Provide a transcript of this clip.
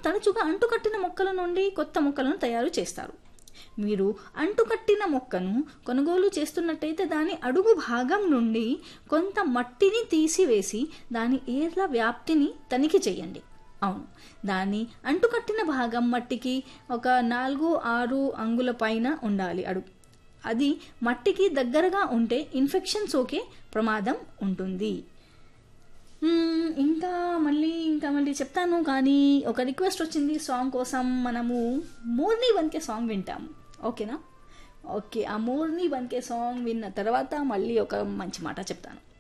తరచుగా అంటుకట్టిన మొక్కల నుండి కొత్త మొక్కలను తయారు చేస్తారు మీరు అంటుకట్టిన మొక్కను కొనుగోలు చేస్తున్నట్టయితే దాని అడుగు భాగం నుండి కొంత మట్టిని తీసివేసి దాని ఏర్ల వ్యాప్తిని తనిఖీ చేయండి అవును దాని అంటుకట్టిన భాగం మట్టికి ఒక నాలుగు ఆరు అంగుల పైన ఉండాలి అడుగు అది మట్టికి దగ్గరగా ఉంటే ఇన్ఫెక్షన్ సోకే ప్రమాదం ఉంటుంది మ్మ్, ఇంకా మళ్ళీ ఇంకా మళ్ళీ చెప్తాను కానీ ఒక రిక్వెస్ట్ వచ్చింది సాంగ్ కోసం మనము మోర్ని వన్కే సాంగ్ వింటాము ఓకేనా ఓకే ఆ మోర్ని వన్కే సాంగ్ విన్న తర్వాత మళ్ళీ ఒక మంచి మాట చెప్తాను